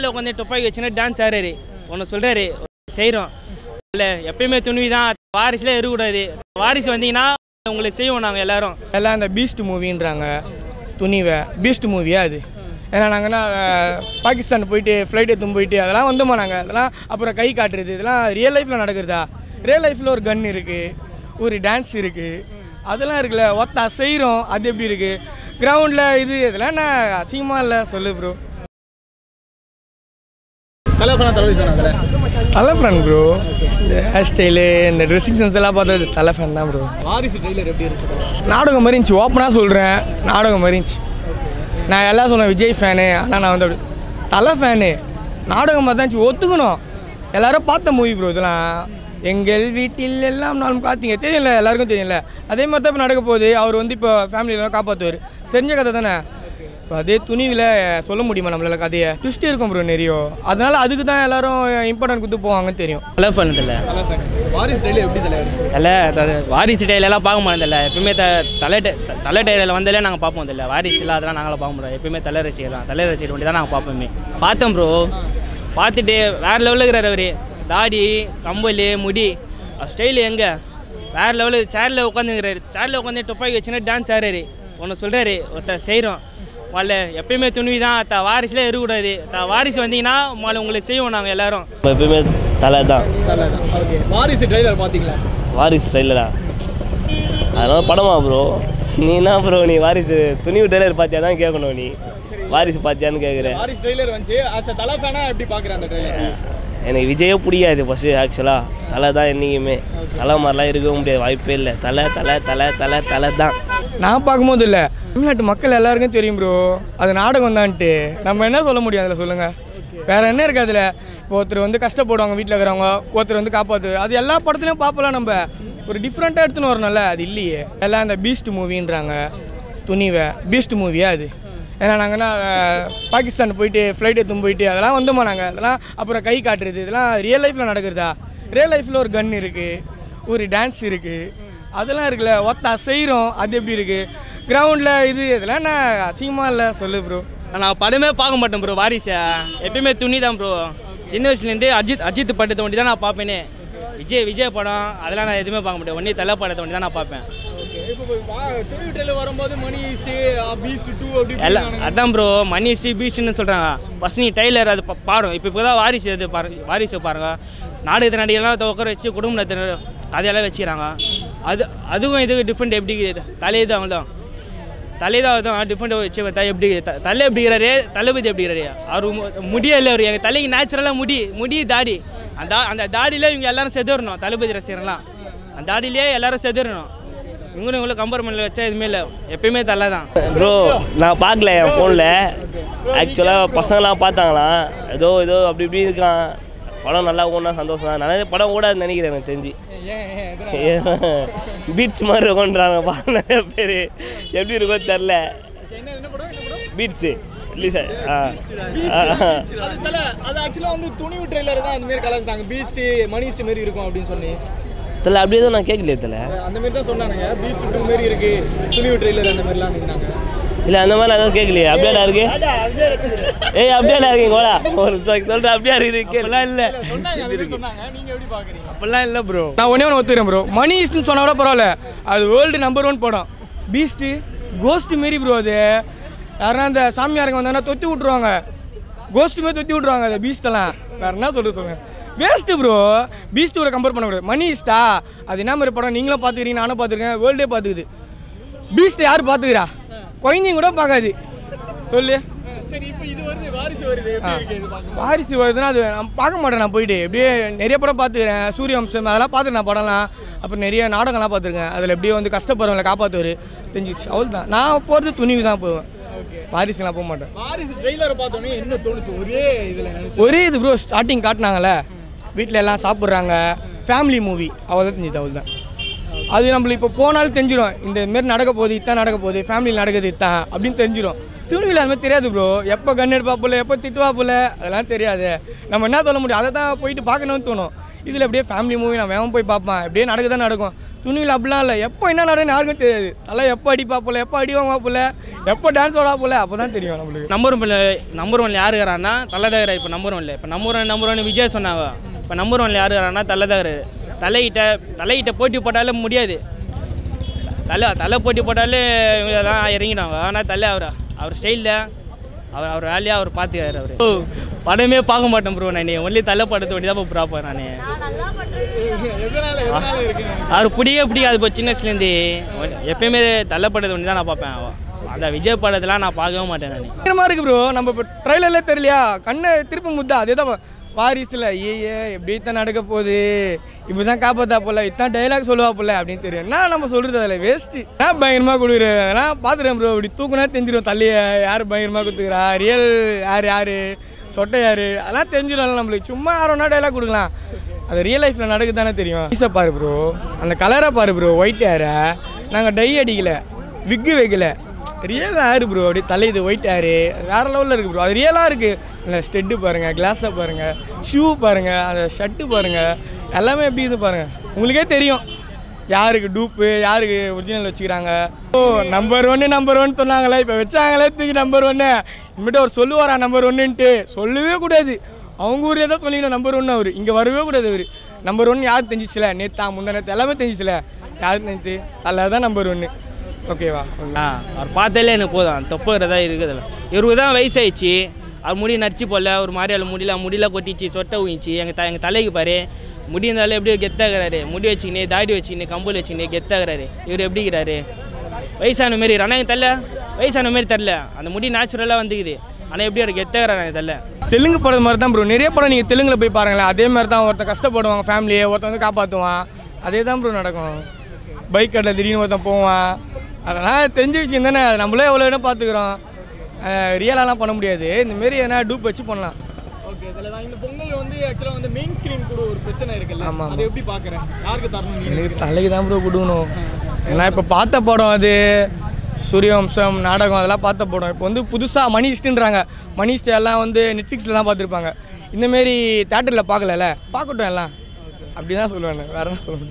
வீட்டில் உட்காந்து துப்பாக்கி வச்சுன்னா டான்ஸ் ஆடுறாரு ஒன்று சொல்கிறாரு செய்கிறோம் இல்லை எப்பயுமே துணிவி தான் வாரிசுல இருக்கக்கூடாது வாரிசு வந்தீங்கன்னா உங்களை செய்வோம் நாங்கள் எல்லாரும் எல்லாம் அந்த பீஸ்ட் மூவின்றாங்க துணிவை பீஸ்ட் மூவியா அது ஏன்னா நாங்கன்னா பாகிஸ்தான் போயிட்டு ஃப்ளைட் எடுத்து போயிட்டு அதெல்லாம் வந்தோமா நாங்கள் அதெல்லாம் அப்புறம் கை காட்டுறது இதெல்லாம் ரியல் லைஃப்பில் நடக்கிறதா ரியல் லைஃப்பில் ஒரு கன் இருக்குது ஒரு டான்ஸ் இருக்குது அதெல்லாம் இருக்குல்ல ஒத்தா செய்கிறோம் அது எப்படி இருக்குது கிரவுண்டில் இது இதெல்லாம் என்ன அசிங்கமாக இல்லை சொல்லு ப்ரோ தலை ஃபேனா தளபதி ஃபேனா அதில் தலை ஃபேன் ப்ரோ இந்த ஹேர் ஸ்டைலு இந்த ட்ரெஸ்ஸிங் சென்ஸ் எல்லாம் பார்த்தது தலை ஃபேன் தான் ப்ரோ வாரிசு ட்ரெய்லர் எப்படி இருந்துச்சு நாடகம் மாதிரி இருந்துச்சு ஓப்பனாக சொல்கிறேன் நாடகம் மாதிரி இருந்துச்சு நான் எல்லாம் சொன்னேன் விஜய் ஃபேனு ஆனால் நான் வந்து அப்படி தலை ஃபேனு நாடகம் மாதிரி தான் இருந்துச்சு ஒத்துக்கணும் எல்லாரும் பார்த்த மூவி ப்ரோ இதெல்லாம் எங்கள் வீட்டில் எல்லாம் நாளும் பார்த்தீங்க தெரியல எல்லாருக்கும் தெரியல அதே மாதிரி தான் இப்போ நடக்க போகுது அவர் வந்து இப்போ ஃபேமிலியெல்லாம் காப்பாற்றுவார் தெரிஞ்ச கதை தானே இப்போ அதே துணிவில் சொல்ல முடியுமா நம்மளால கதையை ட்விஸ்ட் இருக்கும் ப்ரோ நிறைய அதனால அதுக்கு தான் எல்லாரும் இம்பார்ட்டன்ட் கொடுத்து போவாங்கன்னு தெரியும் தலை பண்ணதில்ல தலை ஃபேன் வாரிசு ட்ரெய்லர் எப்படி தலை இருந்துச்சு தலை த- வாரிசு டெய்லெல்லாம் பார்க்க மாட்டதில்ல எப்பயுமே த தலை டெ- த- தலை டெய்லில் வந்தாலே நாங்கள் பார்ப்போம் இல்லை வாரிசு இல்லை அதெல்லாம் நாங்களும் பார்க்க முடியாது எப்பயுமே தலை ரசிகர் தான் தலை ரசிகர் வண்டி தான் நாங்கள் பார்ப்போமே பார்த்தோம் ப்ரோ பார்த்துட்டு வேறு லெவலில் இருக்கிறார் அவர் தாடி கம்பல் முடி ஸ்டைலு எங்கே வேறு லெவலு சேரில் உட்காந்துங்கிறாரு சேரில் உட்காந்து துப்பாக்கி வச்சுன்னா டான்ஸ் ஆடுறாரு ஒன்று சொல்கிறாரு ஒருத்தர் செய்கிறோம் முதல்ல எப்பயுமே துணிவி தான் த வாரிசுல இருக்கக்கூடாது த வாரிசு வந்தீங்கன்னா முதல்ல உங்களை செய்வோம் நாங்கள் எல்லாரும் எப்பயுமே தலை தான் தலை தான் ஓகே வாரிசு ட்ரெய்லர் பார்த்தீங்களா வாரிசு ஸ்டைலரா அதனால படமா ப்ரோ நீ என்ன ப்ரோ நீ வாரிசு துணிவு டெய்லர் பார்த்தியா தான் கேட்கணும் நீ வாரிசு பார்த்தியான்னு கேட்குற வாரிசு ட்ரெய்லர் வந்துச்சு ஆஸ் அ தலை ஃபேனா எப்படி பார்க்குறேன் அந்த ட்ரெய்லர் எனக்கு விஜயே பிடிக்காது ஃபஸ்ட்டு ஆக்சுவலாக தலை தான் என்றைக்குமே தலை மாதிரிலாம் இருக்கவே முடியாது வாய்ப்பே இல்லை தலை தலை தலை தலை தலை தான் நான் பார்க்கும்போது இல்லை தமிழ்நாட்டு மக்கள் எல்லாருக்கும் தெரியும் ப்ரோ அது நாடகம் தான்ட்டு நம்ம என்ன சொல்ல முடியும் அதில் சொல்லுங்கள் வேற என்ன இருக்கு அதில் இப்போ ஒருத்தர் வந்து கஷ்டப்படுவாங்க வீட்டில் இருக்கிறவங்க ஒருத்தர் வந்து காப்பாற்று அது எல்லா படத்துலையும் பார்ப்பலாம் நம்ம ஒரு டிஃப்ரெண்ட்டாக எடுத்துன்னு வரணும்ல அது இல்லையே எல்லாம் இந்த பீஸ்ட் மூவின்றாங்க துணிவை பீஸ்ட் மூவியா அது ஏன்னா நாங்கன்னா பாகிஸ்தான் போயிட்டு ஃப்ளைட் எடுத்து போயிட்டு அதெல்லாம் வந்தோமா நாங்கள் அதெல்லாம் அப்புறம் கை காட்டுறது இதெல்லாம் ரியல் லைஃப்பில் நடக்கிறதா ரியல் லைஃப்பில் ஒரு கன் இருக்குது ஒரு டான்ஸ் இருக்குது அதெல்லாம் இருக்குல்ல ஒத்தா செய்கிறோம் அது எப்படி இருக்குது கிரவுண்டில் இது இதெல்லாம் என்ன அசிங்கமாக இல்லை சொல்லு ப்ரோ நான் படமே பார்க்க மாட்டேன் ப்ரோ வாரிசை எப்பயுமே துணி தான் ப்ரோ சின்ன வயசுலேருந்து அஜித் அஜித் படத்தை ஒண்டி தான் நான் பார்ப்பேனே விஜய் விஜய் படம் அதெல்லாம் நான் எதுவுமே பார்க்க மாட்டேன் ஒன்றே தலை படத்தை ஒண்டி தான் நான் பார்ப்பேன் ஓகே இப்போ துணி ட்ரெய்லர் வரும்போது மணி ஸ்டே பீஸ்ட் டூ அப்படி எல்லாம் அதான் ப்ரோ மணி ஸ்ரீ பீச்னு சொல்கிறாங்க ஃபஸ்ட் நீ டெய்லர் அது பா- பாரும் இப்போ இப்போ தான் வாரிசு அது பாரு வாரிசு பாருங்க நாடகத்து நடிகர்லாம் உட்கார வச்சு குடும்ப நடத்துற கதையெல்லாம் வச்சுக்கிறாங்க அது அதுவும் இதுக்கு டிஃப்ரெண்ட் எப்படி இருக்குது தலையை தான் தான் தலை தான் தான் டிஃப்ரெண்ட் வச்சு பார்த்தா எப்படி த- தலை எப்படிங்கிறாரு தளபதி எப்படிங்கிறாரு அவர் மு- முடியே இல்லை அவர் எங்கள் தலைக்கு நேச்சுரலாக முடி முடி தாடி அந்த தா- அந்த தாடியிலே இவங்க எல்லாரும் செதுறணும் தளபதி ரசிகர்லாம் அந்த தாடியிலே எல்லாரும் செதுறணும் இவங்களும் இவங்களும் கம்பேர் பண்ணல வச்சா எதுவுமே இல்லை எப்பயுமே தலை தான் ப்ரோ நான் பார்க்கல என் ஃபோனில் ஆக்சுவலாக பசங்களாம் பார்த்தாங்களாம் ஏதோ ஏதோ அப்படி இப்படி இருக்கான் படம் நல்லா ஓடனா சந்தோஷம் தான் நான் படம் ஓடாதுன்னு நினைக்கிறேன் எனக்கு தெரிஞ்சு ஏன் ஏன் எதனால? பீட்ஸ் மாதிரி இருக்கும்ன்றாங்க பா நிறைய பேர் எப்படி இருக்கும்னு தெரில என்ன என்ன படம் என்ன படம் பீட்ஸு இல்லை சார் ஆ ஆ, ஆ. அது தல அது ஆக்சுவலாக வந்து துணிவு ட்ரெய்லர் தான் அந்த மாதிரி கலாச்சிட்டாங்க பீஸ்ட் மணிஸ்ட் மாரி இருக்கும் அப்படின்னு சொல்லி தெரியல அப்படியே எதுவும் நான் கேட்கலையே தெரியல அந்த மாதிரி தான் சொன்னானுங்க பீஸ்ட் டூ மாரி இருக்கு துணிவு ட்ரெய்லர் அந்த மாதிரிலாம் இருந்தாங்க இல்லை அந்த மாதிரி எதுவும் கேட்கலையே அப்படியாடா இருக்கு ஏய் அப்படியாடா இருக்கீங்க வாடா ஒரு சொல்கிறேன் அப்படியா இருக்குது கேள்வி இல்லை சொன்னாங்க அந்த மாதிரி சொன்னாங்க நீங்க எப்படி பாக்குறீங்க அப்படிலாம் இல்லை ப்ரோ நான் ஒன்றே ஒன்று ஒத்துக்கிறேன் ப்ரோ மணி ஈஸ்ட்னு சொன்னால் கூட பரவாயில்ல அது வேர்ல்டு நம்பர் ஒன் படம் பீஸ்ட்டு கோஸ்ட் மாரி ப்ரோ அது யாருன்னா அந்த சாமியாருங்க வந்தாங்கன்னா தொத்தி விட்ருவாங்க கோஸ்ட் மாரி தொத்தி விட்ருவாங்க அந்த பீஸ்டெல்லாம் வேறு என்ன சொல்ல சொல்லுங்க வேஸ்ட்டு ப்ரோ பீஸ்ட்டோட கம்பேர் பண்ணக்கூடாது மணி ஈஸ்டா அது என்ன மாதிரி படம் நீங்களும் பார்த்துக்கிறீங்க நானும் பார்த்துருக்கேன் வேர்ல்டே பார்த்துக்குது பீஸ்ட் யார் பார்த்துக்கிறா குழந்தைங்க கூட பார்க்காது சொல்லு சரி இப்போ இது வருது வாரிசு வருது எப்படி இருக்கு இது பார்க்க வாரிசு வருதுன்னா அது நான் பார்க்க மாட்டேன் நான் போயிட்டு எப்படியே நிறைய படம் பார்த்துக்கிறேன் சூரிய வம்சம் அதெல்லாம் பார்த்துருக்கேன் நான் படம்லாம் அப்புறம் நிறைய நாடகம்லாம் பார்த்துருக்கேன் அதில் எப்படியே வந்து கஷ்டப்படுறவங்களை காப்பாற்றுவார் தெரிஞ்சிச்சு அவள் தான் நான் போகிறது துணிவு தான் போவேன் வாரிசுலாம் போக மாட்டேன் வாரிசு ட்ரெய்லரை பார்த்தோன்னே என்ன தோணுச்சு ஒரே இதுல நினைச்சு ஒரே இது ப்ரோ ஸ்டார்டிங் காட்டினாங்கல்ல வீட்டில் எல்லாம் சாப்பிட்றாங்க ஃபேமிலி மூவி அவள் தான் தெரிஞ்சுது அவள் தான் அது நம்மளுக்கு இப்போ போனாலும் தெரிஞ்சிடும் இந்த மாரி நடக்க போகுது இதான் நடக்க போகுது ஃபேமிலியில் நடக்குது இதான் அப்படின்னு தெரிஞ்சிடும் துணிவில் அது மாதிரி தெரியாது ப்ரோ எப்போ கண் எடுப்பா போல எப்போ திட்டுவா போல அதெல்லாம் தெரியாது நம்ம என்ன சொல்ல முடியும் அதை தான் போயிட்டு பார்க்கணும்னு தோணும் இதில் அப்படியே ஃபேமிலி மூவி நான் வேகம் போய் பார்ப்பேன் அப்படியே நடக்க தான் நடக்கும் துணிவில் அப்படிலாம் இல்லை எப்போ என்ன நடக்குன்னு யாருக்கும் தெரியாது தலை எப்போ அடிப்பா போல எப்போ அடி வாங்க போல எப்போ டான்ஸ் ஓடா போல அப்போ தான் தெரியும் நம்மளுக்கு நம்பர் ஒன் நம்பர் ஒன்ல யார் இருக்கிறான்னா தலதகர் இப்போ நம்பர் ஒன்ல இப்போ number one number one Vijay சொன்னாங்க இப்போ நம்பர் ஒன்ல யார் இருக்கிறான்னா தலதகர் தலையிட்ட தலையிட்ட போட்டி போட்டாலே முடியாது தலை தலை போட்டி போட்டாலே இவங்கெல்லாம் இறங்கிடுவாங்க ஆனால் தலை அவர் அவர் ஸ்டைலில் அவர் அவர் வேலையாக அவர் பார்த்துக்காரு அவர் ஓ படமே பார்க்க மாட்டேன் ப்ரோ நான் ஒன்லி தலை படத்தை வேண்டி தான் ப்ராப்பர் நான் எதனால எதனால இருக்கு அவர் பிடிக்கவே பிடிக்காது இப்போ சின்ன வயசுலேருந்து எப்பயுமே தலை படத்தை வேண்டி தான் நான் பார்ப்பேன் அந்த விஜய் படத்தெலாம் நான் பார்க்கவே மாட்டேன் நான் பயங்கரமாக இருக்கு ப்ரோ நம்ம இப்போ ட்ரைலர்ல தெரியலையா கண்ணை திருப்ப முத்தா அதே தான் வாரிசில் ஏயே எப்படி தான் நடக்க போகுது இப்படி தான் காப்பாத்தா போல இதான் டைலாக் சொல்லுவா போல அப்படின்னு தெரியும் என்ன நம்ம சொல்கிறது அதில் வேஸ்ட்டு நான் பயங்கரமாக கொடுக்குற நான் பார்த்துட்டேன் ப்ரோ இப்படி தூக்குனா தெரிஞ்சிடும் தள்ளிய யார் பயங்கரமாக கொடுத்துக்கிறா ரியல் யார் யார் சொட்டை யார் அதெல்லாம் தெரிஞ்சிடும்ல நம்மளுக்கு சும்மா யாரோனா டைலாக் கொடுக்கலாம் அது ரியல் லைஃப்பில் நடக்குது தானே தெரியும் ஈஸை பாரு ப்ரோ அந்த கலரை பாரு ப்ரோ ஒயிட் ஹேரை நாங்கள் டை அடிக்கல விக்கு வைக்கல ரியல் ஹேர் ப்ரோ அப்படியே தலை இது ஒயிட் ஹேரு வேறு லெவலில் இருக்குது ப்ரோ அது ரியலாக இருக்குது இல்லை ஸ்டெட்டு பாருங்கள் கிளாஸை பாருங்கள் ஷூ பாருங்கள் அந்த ஷர்ட்டு பாருங்கள் எல்லாமே எப்படி இது பாருங்கள் உங்களுக்கே தெரியும் யாருக்கு டூப்பு யாருக்கு ஒரிஜினல் வச்சுக்கிறாங்க ஓ நம்பர் ஒன்று நம்பர் ஒன் சொன்னாங்களே இப்போ வச்சாங்களே தூக்கி நம்பர் ஒன்று இனிமேட்டு அவர் சொல்லுவாரா நம்பர் ஒன்றுன்ட்டு சொல்லவே கூடாது அவங்க ஊரே தான் சொல்லிக்கணும் நம்பர் ஒன்று அவர் இங்கே வரவே கூடாது அவர் நம்பர் ஒன் யார் தெரிஞ்சிச்சுல நேத்தா முந்தா நேற்று எல்லாமே தெரிஞ்சிச்சுல யார் தெரிஞ்சு அதில் தான் நம்பர் ஒன்று ஓகேவா ஆ அவர் பார்த்தாலே எனக்கு போதும் தொப்புறதா இருக்குதுல்ல இவருக்கு தான் வயசாயிடுச்சு அவர் முடி நடிச்சு போடல ஒரு மாதிரியால் முடியல முடியல கொட்டிச்சு சொட்டை ஊஞ்சி எங்கள் த எங்கள் தலைக்கு பாரு முடி இருந்தாலும் எப்படியோ கெத்தாகிறாரு முடி வச்சுக்கினே தாடி வச்சுக்கினே கம்பல் வச்சுக்கினே கெத்தாகிறாரு இவர் எப்படி இருக்கிறாரு வயசான மாரி ஆனால் எங்கள் தள்ள வயசான மாரி தெரில அந்த முடி நேச்சுரலாக வந்துக்குது ஆனால் எப்படி அவர் கெத்தாகிறாரு எனக்கு தள்ள தெலுங்கு படம் மாதிரி தான் ப்ரோ நிறைய படம் நீங்கள் தெலுங்கில் போய் பாருங்களேன் அதே மாதிரி தான் ஒருத்தன் கஷ்டப்படுவாங்க ஃபேமிலியை ஒருத்தன் வந்து காப்பாற்றுவான் அதே தான் ப்ரோ நடக்கும் பைக் கட்டில் திடீர்னு ஒருத்தன் போவான் அதெல்லாம் தெரிஞ்ச விஷயம் தானே அது நம்மளே எவ்வளோ இடம் பார்த்துக்குறோம் ரியலாலாம் பண்ண முடியாது இந்தமாரி எதனா டூப் வச்சு பண்ணலாம் ஓகே இதில் தான் இந்த பொங்கல் வந்து ஆக்சுவலாக வந்து மெயின் ஸ்க்ரீன் கூட ஒரு பிரச்சனை இருக்குல்ல ஆமா, அதை எப்படி பார்க்குறேன் யாருக்கு தரணும் நீ எனக்கு தலைக்கு தான் ப்ரோ கொடுக்கணும் ஏன்னா இப்போ பார்த்த படம் அது சூரியவம்சம் நாடகம் அதெல்லாம் பார்த்த படம் இப்போ வந்து புதுசாக மணி ஹிஸ்ட்ன்றாங்க மணி ஹிஸ்ட் எல்லாம் வந்து நெட்ஃப்ளிக்ஸில் தான் பார்த்துருப்பாங்க இந்தமாரி தேட்டரில் பார்க்கலல பார்க்கட்டும் எல்லாம் அப்படி தான் சொல்லுவேன் வேறு என்ன சொல்லுவேன்